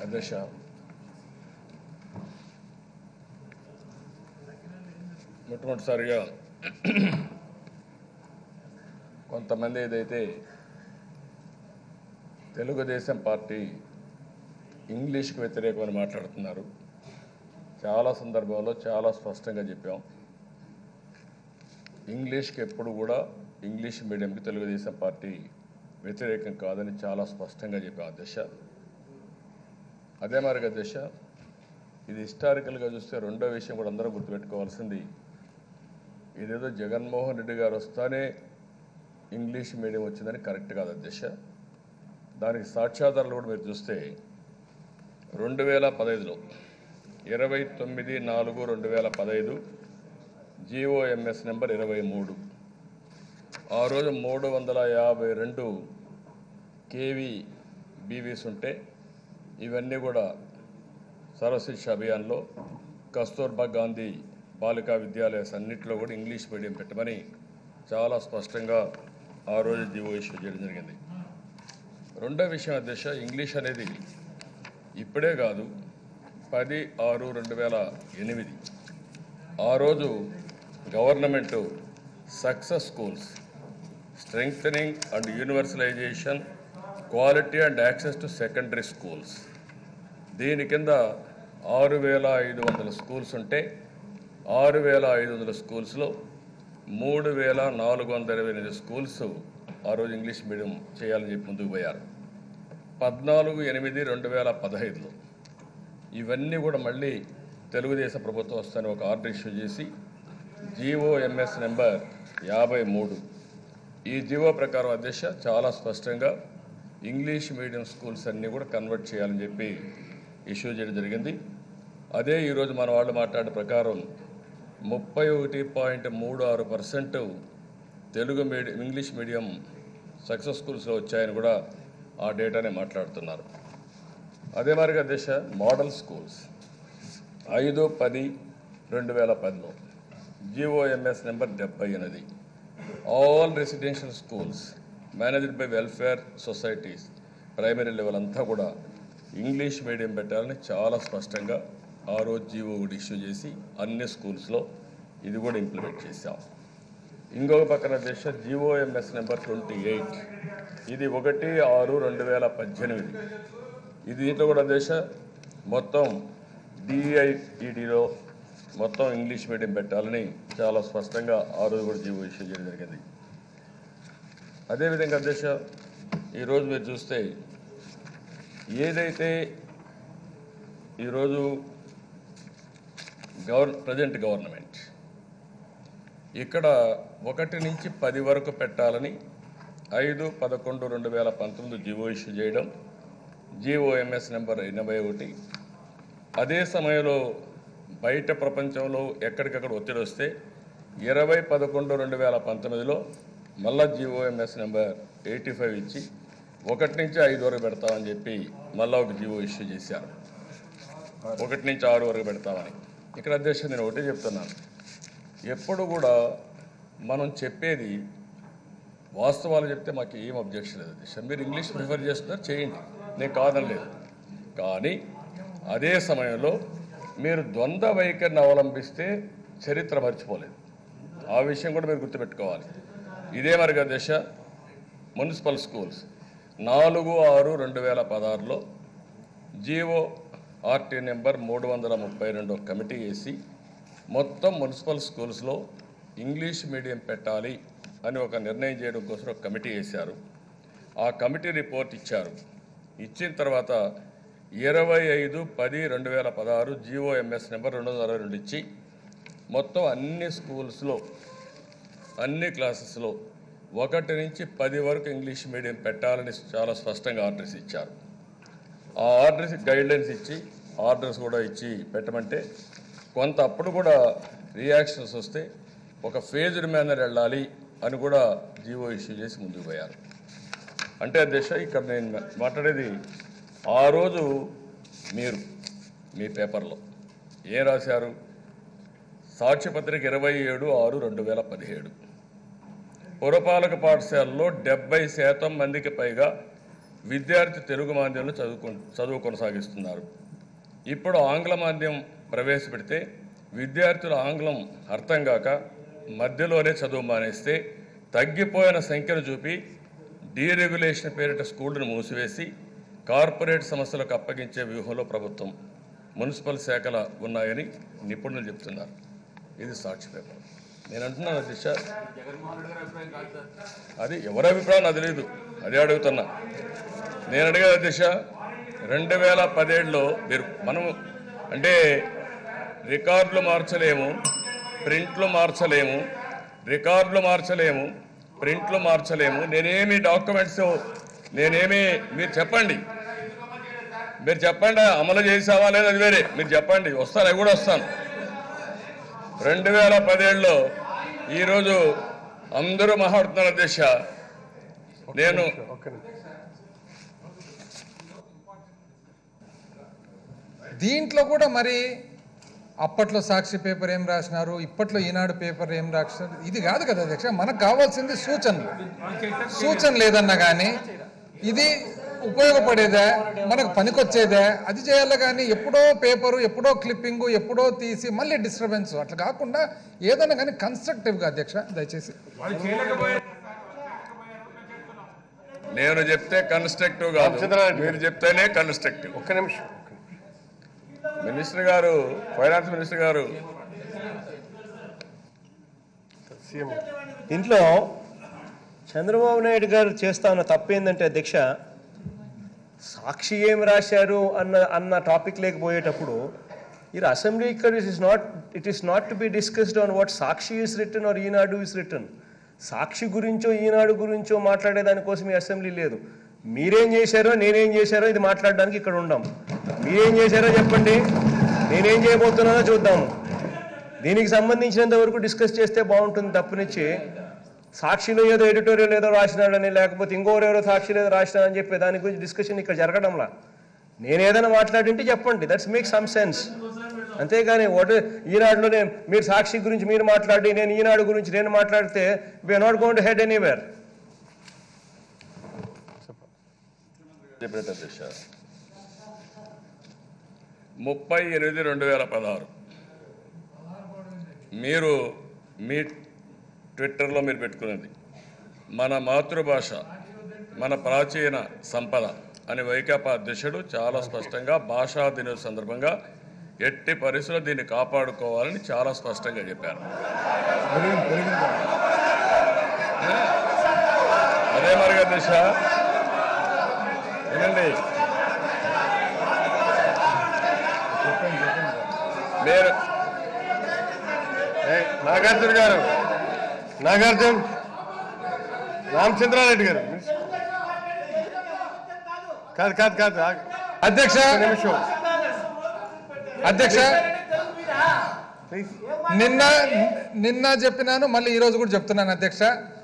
అధ్యక్ష మొట్టమొదటిసారిగా కొంతమంది ఏదైతే తెలుగుదేశం పార్టీ ఇంగ్లీష్కి వ్యతిరేకమని మాట్లాడుతున్నారు చాలా సందర్భాల్లో చాలా స్పష్టంగా చెప్పాం ఇంగ్లీష్కి ఎప్పుడు కూడా ఇంగ్లీష్ మీడియంకి తెలుగుదేశం పార్టీ వ్యతిరేకం కాదని చాలా స్పష్టంగా చెప్పాం అధ్యక్ష అదే మరి అధ్యక్ష ఇది హిస్టారికల్గా చూస్తే రెండో విషయం కూడా అందరూ గుర్తుపెట్టుకోవాల్సింది ఇదేదో జగన్మోహన్ రెడ్డి గారు వస్తానే ఇంగ్లీష్ మీడియం వచ్చిందని కరెక్ట్ కాదు అధ్యక్ష దానికి సాక్ష్యాధారాలు కూడా మీరు చూస్తే రెండు వేల పదహైదులో ఇరవై తొమ్మిది నాలుగు రెండు వేల పదహైదు జిఓఎంఎస్ నెంబర్ ఇరవై మూడు ఆ రోజు మూడు వందల యాభై రెండు కేవీ బీవీస్ ఉంటే ఇవన్నీ కూడా సర్వశిక్ష అభియాన్లో కస్తూర్బా గాంధీ బాలికా విద్యాలయాస్ అన్నింటిలో కూడా ఇంగ్లీష్ మీడియం పెట్టమని చాలా స్పష్టంగా ఆ రోజు జీవో ఇష్యూ చేయడం జరిగింది రెండో విషయం అధ్యక్ష ఇంగ్లీష్ అనేది ఇప్పుడే కాదు పది ఆరు రెండు వేల ఎనిమిది ఆ రోజు government success schools strengthening and universalization quality and access to secondary schools దీని కింద ఆరు వేల ఐదు వందల స్కూల్స్ ఉంటే ఆరు వేల ఐదు వందల స్కూల్స్లో మూడు వేల నాలుగు వందల ఇరవై ఎనిమిది స్కూల్స్ ఆ రోజు ఇంగ్లీష్ మీడియం చేయాలని చెప్పి ముందుకు పోయారు పద్నాలుగు ఎనిమిది రెండు వేల పదహైదులో ఇవన్నీ కూడా మళ్ళీ తెలుగుదేశం ప్రభుత్వం వస్తానే ఒక ఆర్డర్ ఇష్యూ చేసి జీఓఎంఎస్ నెంబర్ యాభై మూడు ఈ జీవో ప్రకారం అధ్యక్ష చాలా స్పష్టంగా ఇంగ్లీష్ మీడియం స్కూల్స్ అన్నీ కూడా కన్వర్ట్ చేయాలని చెప్పి ఇష్యూ చేయడం జరిగింది అదే ఈరోజు మన వాళ్ళు మాట్లాడే ప్రకారం ముప్పై ఒకటి పాయింట్ మూడు ఆరు percent Telugu medium English medium success స్కూల్స్లో వచ్చాయని కూడా ఆ డేటానే మాట్లాడుతున్నారు అదే మరిగా దిశ మోడల్ స్కూల్స్ ఐదు పది రెండు వేల పదిలో జిఓఎంఎస్ నెంబర్ డెబ్బై ఎనిమిది all residential schools managed by welfare societies primary level అంతా కూడా ఇంగ్లీష్ మీడియం పెట్టాలని చాలా స్పష్టంగా ఆ రోజు జీవో ఒకటి ఇష్యూ చేసి అన్ని స్కూల్స్లో ఇది కూడా ఇంప్లిమెంట్ చేశాం ఇంకొక పక్కన దేశ జిఓఎంఎస్ నెంబర్ ట్వంటీ ఎయిట్ ఇది ఒకటి ఆరు రెండు వేల పద్దెనిమిది ఇది దీంట్లో కూడా దేశ మొత్తం డిఐఈడిలో మొత్తం ఇంగ్లీష్ మీడియం పెట్టాలని చాలా స్పష్టంగా ఆ రోజు కూడా జీవో ఇష్యూ చేయడం జరిగింది అదేవిధంగా దేశ ఈరోజు మీరు చూస్తే ఏదైతే ఈరోజు గవర్ ప్రజెంట్ గవర్నమెంట్ ఇక్కడ ఒకటి నుంచి పది వరకు పెట్టాలని ఐదు పదకొండు రెండు వేల పంతొమ్మిది జీవో ఇష్యూ చేయడం జీఓఎంఎస్ నెంబర్ ఎనభై ఒకటి అదే సమయంలో బయట ప్రపంచంలో ఎక్కడికక్కడ ఒత్తిడి వస్తే ఇరవై పదకొండు రెండు వేల పంతొమ్మిదిలో మళ్ళా జీఓఎంఎస్ నెంబర్ ఎయిటీ ఫైవ్ ఇచ్చి ఒకటి నుంచి ఐదు వరకు పెడతామని చెప్పి మళ్ళా ఒక జీవో ఇష్యూ చేశారు ఒకటి నుంచి ఆరు వరకు పెడతామని ఇక్కడ అధ్యక్ష నేను ఒకటే చెప్తున్నాను ఎప్పుడు కూడా మనం చెప్పేది వాస్తవాలు చెప్తే మాకు ఏం అబ్జెక్షన్ లేదు అధ్యక్ష మీరు ఇంగ్లీష్ ప్రిఫర్ చేస్తున్నారు చేయండి నేను కాదనలేదు కానీ అదే సమయంలో మీరు ద్వంద్వ వైఖరిని అవలంబిస్తే చరిత్ర మర్చిపోలేదు ఆ విషయం కూడా మీరు గుర్తుపెట్టుకోవాలి ఇదే మరిగా దశ మున్సిపల్ స్కూల్స్ నాలుగు ఆరు రెండు వేల పదహారులో జీవో ఆర్టీ నెంబర్ మూడు వందల ముప్పై రెండు కమిటీ వేసి మొత్తం మున్సిపల్ స్కూల్స్లో ఇంగ్లీష్ మీడియం పెట్టాలి అని ఒక నిర్ణయం చేయడం కోసం ఒక కమిటీ వేశారు ఆ కమిటీ రిపోర్ట్ ఇచ్చారు ఇచ్చిన తర్వాత ఇరవై ఐదు పది రెండు వేల పదహారు జీఓఎంఎస్ నెంబర్ రెండు వందల అరవై రెండు ఇచ్చి మొత్తం అన్ని స్కూల్స్లో అన్ని క్లాసెస్లో ఒకటి నుంచి పది వరకు ఇంగ్లీష్ మీడియం పెట్టాలని చాలా స్పష్టంగా ఆర్డర్స్ ఇచ్చారు ఆ ఆర్డర్స్ గైడ్లైన్స్ ఇచ్చి ఆర్డర్స్ కూడా ఇచ్చి పెట్టమంటే కొంత అప్పుడు కూడా రియాక్షన్స్ వస్తే ఒక ఫేజ్డ్ మేనర్ వెళ్ళాలి అని కూడా జీవో ఇష్యూ చేసి ముందుకు పోయారు అంటే దిశ ఇక్కడ నేను మాట్లాడేది ఆ రోజు మీరు మీ పేపర్లో ఏం రాశారు సాక్ష్యపత్రిక ఇరవై ఏడు ఆరు రెండు వేల పదిహేడు పురపాలక పాఠశాలలో డెబ్బై శాతం మందికి పైగా విద్యార్థి తెలుగు మాధ్యమంలో చదువుకు చదువు కొనసాగిస్తున్నారు ఇప్పుడు ఆంగ్ల మాధ్యం ప్రవేశపెడితే విద్యార్థుల ఆంగ్లం అర్థం కాక మధ్యలోనే చదువు మానేస్తే తగ్గిపోయిన సంఖ్యను చూపి డీరెగ్యులేషన్ పేరిట స్కూళ్ళను మూసివేసి కార్పొరేట్ సంస్థలకు అప్పగించే వ్యూహంలో ప్రభుత్వం మున్సిపల్ శాఖల ఉన్నాయని నిపుణులు చెప్తున్నారు ఇది సాక్షి పేపర్ నేను అంటున్నాను దిశ అది ఎవరి అభిప్రాయం నాకు తెలియదు అదే అడుగుతున్నా నేను అడిగే దిశ రెండు వేల పదేడులో మీరు మనం అంటే రికార్డులు మార్చలేము ప్రింట్లు మార్చలేము రికార్డులు మార్చలేము ప్రింట్లు మార్చలేము నేనేమి డాక్యుమెంట్స్ నేనేమి మీరు చెప్పండి మీరు చెప్పండి అమలు చేసావా లేదా అది వేరే మీరు చెప్పండి వస్తాను అవి కూడా వస్తాను రెండు వేల పదేళ్ళలో ఈరోజు అందరూ మాట్లాడుతున్నారు దిశ నేను ఒక్క నిమిషం. దీంట్లో కూడా మరి అప్పట్లో సాక్షి పేపర్ ఏం రాసినారు ఇప్పట్లో ఈనాడు పేపర్ ఏం రాసినారు ఇది కాదు కదా అధ్యక్ష మనకు కావాల్సింది సూచనలు సూచన లేదన్నా కానీ ఇది ఉపయోగపడేదా మనకు పనికొచ్చేదా అది చేయాలి కానీ ఎప్పుడో పేపరు ఎప్పుడో క్లిప్పింగ్ ఎప్పుడో తీసి మళ్ళీ డిస్టర్బెన్స్ అట్లా కాకుండా ఏదైనా కానీ కన్స్ట్రక్టివ్గా అధ్యక్ష దయచేసి నేను చెప్తే కన్స్ట్రక్టివ్ కాదు రామచంద్రారెడ్డి మీరు చెప్తేనే కన్స్ట్రక్టివ్ ఒక్క నిమిషం ఒక్క నిమిషం. మినిస్టర్ గారు ఫైనాన్స్ మినిస్టర్ గారు సీఎం దీంట్లో చంద్రబాబు నాయుడు గారు చేస్తా ఉన్న తప్పు ఏంటంటే అధ్యక్ష సాక్షి ఏం రాశారు అన్న అన్న టాపిక్ లేకపోయేటప్పుడు ఈ అసెంబ్లీ ఇక్కడ it is not it is not to be discussed on what Sakshi is return or Eenadu is return Sakshi గురించో ఈనాడు గురించో మాట్లాడే దానికోసం ఈ అసెంబ్లీ లేదు మీరేం చేశారో నేనేం చేశారో ఇది మాట్లాడడానికి ఇక్కడ ఉండాం మీరేం చేశారో చెప్పండి నేనేం చేయబోతున్నానో చూద్దాము దీనికి సంబంధించినంత వరకు డిస్కస్ చేస్తే బాగుంటుంది తప్పనిచ్చి సాక్షిలో ఏదో ఎడిటోరియల్ ఏదో రాసినాడని లేకపోతే ఇంకోరెవరో సాక్షిలో ఏదో రాసినాడని చెప్పి దాని గురించి డిస్కషన్ ఇక్కడ జరగడంలా నేను ఏదైనా మాట్లాడింటే చెప్పండి దట్స్ మేక్ సమ్ సెన్స్ అంతేగాని వాట్ ఈనాడులో నేను మీరు సాక్షి గురించి మీరు మాట్లాడి నేను ఈనాడు గురించి నేను మాట్లాడితే we are not gone to head anywhere చెప్పినట్టు దిశ ముప్పై ఎనిమిది రెండు వేల పదహారు మీరు మీ ట్విట్టర్లో మీరు పెట్టుకున్నది మన మాతృభాష మన ప్రాచీన సంపద అని వైకాపా అధ్యక్షుడు చాలా స్పష్టంగా భాషా దినోత్సవ సందర్భంగా ఎట్టి పరిస్థితుల్లో దీన్ని కాపాడుకోవాలని చాలా స్పష్టంగా చెప్పారు అదే మరిగా దిశ వినండి మీరు ఏయ్, నాగార్జున గారు నాగార్జున రామచంద్రారెడ్డి గారు కాదు కాదు కాదు ఆగు. అధ్యక్ష ఒక్క నిమిషం అధ్యక్ష ప్లీజ్ నిన్న నిన్న చెప్పినాను మళ్ళీ ఈ రోజు కూడా చెప్తున్నాను అధ్యక్ష